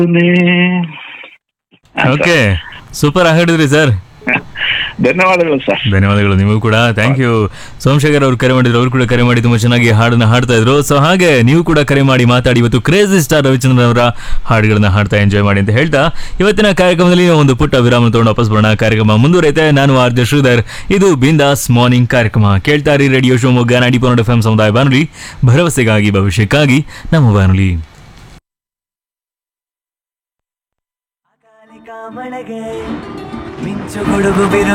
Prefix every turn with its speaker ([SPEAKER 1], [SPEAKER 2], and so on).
[SPEAKER 1] okay super ಆಗಿಡಿದ್ರಿ sir
[SPEAKER 2] ಧನ್ಯವಾದಗಳು sir
[SPEAKER 1] ಧನ್ಯವಾದಗಳು ನಿಮಗೂ ಕೂಡ ಥ್ಯಾಂಕ್ ಯು ಸೋಮಶೇಖರ್ ಅವರು ಕರೆ ಮಾಡಿದ್ರು ಅವರು ಕೂಡ ಕರೆ ಮಾಡಿ ತುಂಬಾ ಚೆನ್ನಾಗಿ ಹಾಡನ್ನ ಹಾಡ್ತಾ ಇದ್ರು ಸೊ ಹಾಗೆ ನೀವು ಕೂಡ ಕರೆ ಮಾಡಿ ಮಾತಾಡಿ ಇವತ್ತು ಕ್ರೇಜಿ ಸ್ಟಾರ್ ರವಿಚಂದ್ರನ್ ಅವರ ಹಾಡುಗಳನ್ನ ಹಾಡ್ತಾ ಎಂಜಾಯ್ ಮಾಡಿ ಅಂತ ಹೇಳ್ತಾ ಇವತ್ತಿನ ಕಾರ್ಯಕ್ರಮದಲ್ಲಿ ನಾವು ಒಂದು ಪುಟ್ಟ ವಿರಾಮ ತಗೊಂಡು ವಾಪಸ್ ಬರೋಣ ಕಾರ್ಯಕ್ರಮ ಮುಂದುವರೆಯುತ್ತೆ ನಾನು ಆರ್ ಜೆ ಶ್ರೀಧರ್ ಇದು ಬಿಂದಾಸ್ ಮಾರ್ನಿಂಗ್ ಕಾರ್ಯಕ್ರಮ ಕೇಳ್ತಾ ಇರಿ ರೇಡಿಯೋ ಶಿವಮೊಗ್ಗ ನಾಡಿ ಪನ್ನಡ ಎಫ್ ಸಮುದಾಯ ಬಾನುಲಿ ಭರವಸೆಗಾಗಿ ಭವಿಷ್ಯಕ್ಕಾಗಿ ನಮ್ಮ ಬಾನುಲಿ
[SPEAKER 3] ಅಕಾಲಿಕ ಮಳೆಗೆ ಮಿಂಚು ಗುಡುಗು ಬಿರು